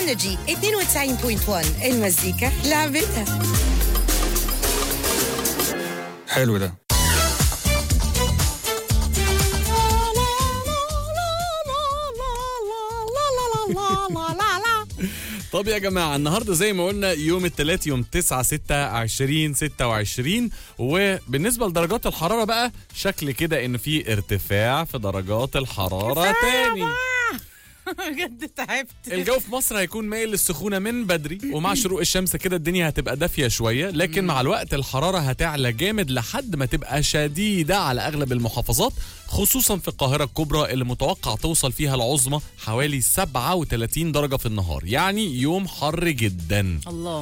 انرجي 92.1 المزيكا لعبتها حلو ده طب يا جماعة النهاردة زي ما قلنا يوم الثلاث يوم 9 6 20 26 وبالنسبة لدرجات الحرارة بقى شكل كده ان في ارتفاع في درجات الحرارة تاني بجد تعبت الجو في مصر هيكون مايل للسخونة من بدري ومع شروق الشمس كده الدنيا هتبقى دافية شوية لكن مع الوقت الحرارة هتعلى جامد لحد ما تبقى شديدة على أغلب المحافظات خصوصا في القاهرة الكبرى اللي متوقع توصل فيها العظمى حوالي 37 درجة في النهار يعني يوم حر جدا الله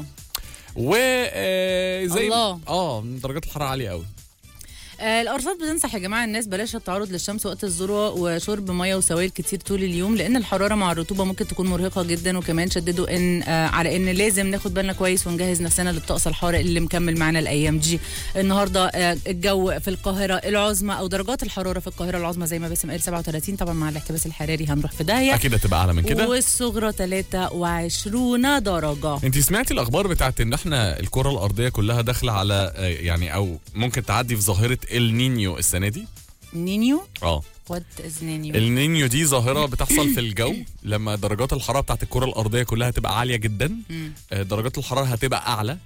وزي الله. اه درجات الحرارة عالية قوي آه الارصاد بتنصح يا جماعه الناس بلاش التعرض للشمس وقت الذروه وشرب ميه وسوائل كتير طول اليوم لان الحراره مع الرطوبه ممكن تكون مرهقه جدا وكمان شددوا ان آه على ان لازم ناخد بالنا كويس ونجهز نفسنا للطقس الحار اللي مكمل معانا الايام دي النهارده آه الجو في القاهره العظمى او درجات الحراره في القاهره العظمى زي ما باسم قال 37 طبعا مع الاحتباس الحراري هنروح في داهيه أكيد هتبقى أعلى من كده والصغرى 23 درجه انت سمعتي الاخبار بتاعت ان احنا الكره الارضيه كلها داخله على آه، يعني او ممكن تعدي في ظاهره النينيو السنه دي نينيو اه وات از نينيو النينيو دي ظاهره بتحصل في الجو لما درجات الحراره بتاعت الكره الارضيه كلها هتبقى عاليه جدا مم. آه، درجات الحراره هتبقى اعلى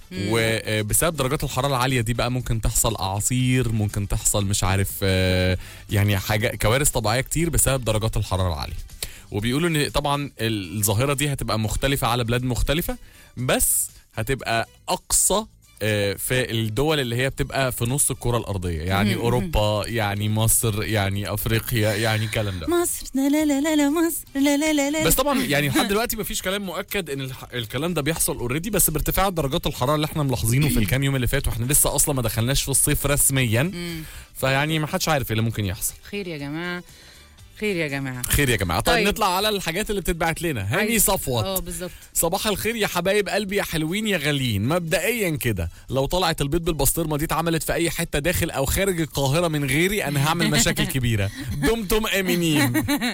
وبسبب درجات الحراره العاليه دي بقى ممكن تحصل اعاصير ممكن تحصل مش عارف آه، يعني حاجه كوارث طبيعيه كتير بسبب درجات الحراره العاليه وبيقولوا ان طبعا الظاهره دي هتبقى مختلفه على بلاد مختلفه بس هتبقى اقصى آه، في الدول اللي هي بتبقى في نص الكره الارضيه يعني اوروبا يعني مصر يعني افريقيا يعني الكلام ده مصر لا لا لا لا لا مصر لا لا لا لا بس طبعا يعني لحد دلوقتي مفيش كلام مؤكد ان الح- الكلام ده بيحصل اوريدي بس بارتفاع درجات الحراره اللي احنا ملاحظينه في الكام يوم اللي فاتوا احنا لسه اصلا ما دخلناش في الصيف رسميا فيعني ما حدش عارف ايه اللي ممكن يحصل خير يا جماعه خير يا جماعه خير يا جماعه طيب, طيب. نطلع على الحاجات اللي بتتبعت لنا هاني عايز- اه صفوت بالظبط صباح الخير يا حبايب قلبي يا حلوين يا غاليين مبدئيا كده لو طلعت البيض بالبسطرمه دي اتعملت في اي حته داخل او خارج القاهره من غيري انا هعمل مشاكل كبيره دمتم امنين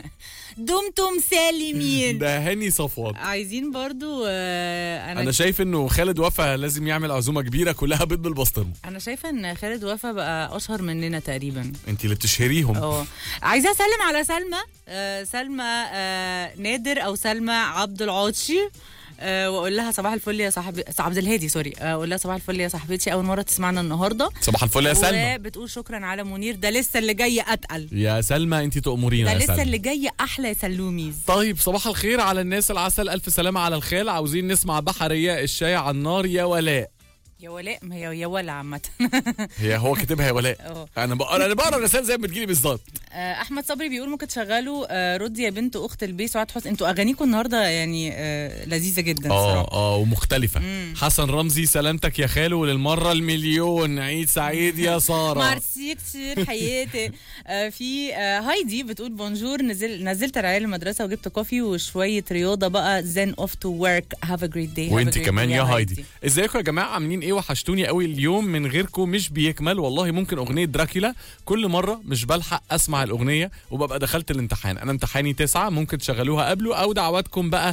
دمتم سالمين ده هاني صفوت عايزين برضو آه انا انا شايف انه خالد وفا لازم يعمل عزومه كبيره كلها بيض بالبسطرمه انا شايفه ان خالد وفا بقى اشهر مننا تقريبا انت اللي بتشهريهم اه عايزه اسلم على سلمى آه سلمى آه نادر او سلمى عبد العاطشي أه واقول لها صباح الفل يا صاحبي عبد الهادي سوري آه، اقول لها صباح الفل يا صاحبتي اول مره تسمعنا النهارده صباح الفل يا سلمى وبتقول شكرا على منير ده لسه اللي جاي اتقل يا سلمى انت تأمرينا ده يا لسه سلمى اللي جاي احلى يا سلوميز طيب صباح الخير على الناس العسل الف سلامه على الخال عاوزين نسمع بحريه الشاي على النار يا ولاء يا ولاء ما هي يا ولا عامه هي هو كاتبها يا ولاء اه انا بقرا انا بقرا الرسائل زي ما بتجيلي بالظبط آه، احمد صبري بيقول ممكن تشغلوا آه، ردي يا بنت اخت البي سعاد حسني انتوا اغانيكم النهارده يعني آه، لذيذه جدا اه الصراحه اه ومختلفه حسن رمزي سلامتك يا خالو للمره المليون عيد سعيد يا ساره ميرسي كتير حياتي آه، في آه، هايدي بتقول بونجور نزل نزلت العيال المدرسه وجبت كوفي وشويه رياضه بقى زين اوف تو ورك هاف ا جريت داي وانت كمان يا هايدي ازيكم يا جماعه عاملين ايه وحشتوني قوي اليوم من غيركم مش بيكمل والله ممكن اغنيه دراكولا كل مره مش بلحق اسمع الاغنيه وببقى دخلت الامتحان انا امتحاني تسعة ممكن تشغلوها قبله او دعواتكم بقى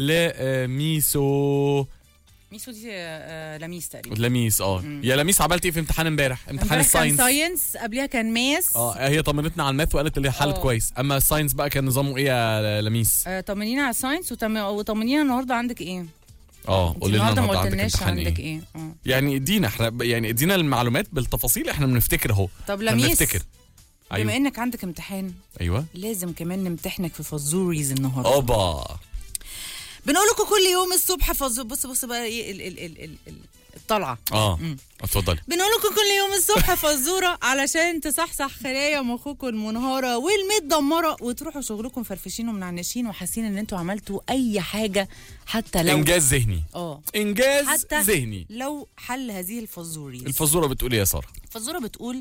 لميسو ميسو دي آه، لميس تقريبا لميس اه يا لميس عملت ايه في امتحان امبارح امتحان امبارح كان الساينس ساينس قبلها كان ماس اه هي طمنتنا على الماث وقالت اللي حالت اه. كويس اما الساينس بقى كان نظامه ايه يا لميس آه، طمنينا على الساينس وتم- وطمنينا النهارده عندك ايه؟ اه انت قولي لنا النهارده ما النهارده عندك قلتلناش امتحان عندك ايه ايه؟ اه يعني ادينا احنا يعني ادينا المعلومات بالتفاصيل احنا بنفتكر اهو طب احنا لميس بنفتكر بما ايوه انك عندك امتحان ايوه لازم كمان نمتحنك في فزوريز النهارده اوبا بنقول لكم كل يوم الصبح فزور بص بص بقى ايه ال ال ال ال ال الطلعه اه اتفضلي بنقول لكم كل يوم الصبح فزوره علشان تصحصح خلايا مخكم المنهاره والمتدمره وتروحوا شغلكم فرفشين ومنعنشين وحاسين ان انتوا عملتوا اي حاجه حتى لو انجاز ذهني اه انجاز حتى ذهني لو حل هذه الفزوريز الفزوره بتقول ايه يا ساره الفزوره بتقول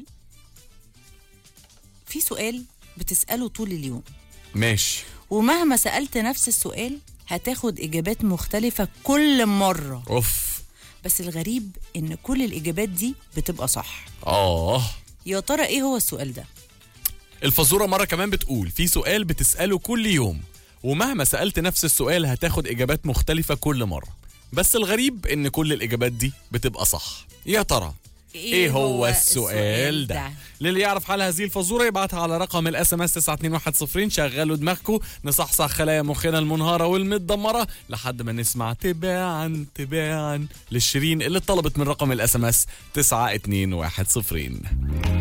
في سؤال بتساله طول اليوم ماشي ومهما سالت نفس السؤال هتاخد اجابات مختلفه كل مره اوف بس الغريب ان كل الاجابات دي بتبقى صح اه يا ترى ايه هو السؤال ده الفزوره مره كمان بتقول في سؤال بتساله كل يوم ومهما سألت نفس السؤال هتاخد إجابات مختلفة كل مرة بس الغريب إن كل الإجابات دي بتبقى صح يا ترى ايه هو السؤال ده للي يعرف حل هذه الفزوره يبعتها على رقم الاس ام اس 92110 شغلوا دماغكم نصحصح خلايا مخنا المنهاره والمتدمره لحد ما نسمع تباعا تباعا للشيرين اللي طلبت من رقم الاس ام اس 92110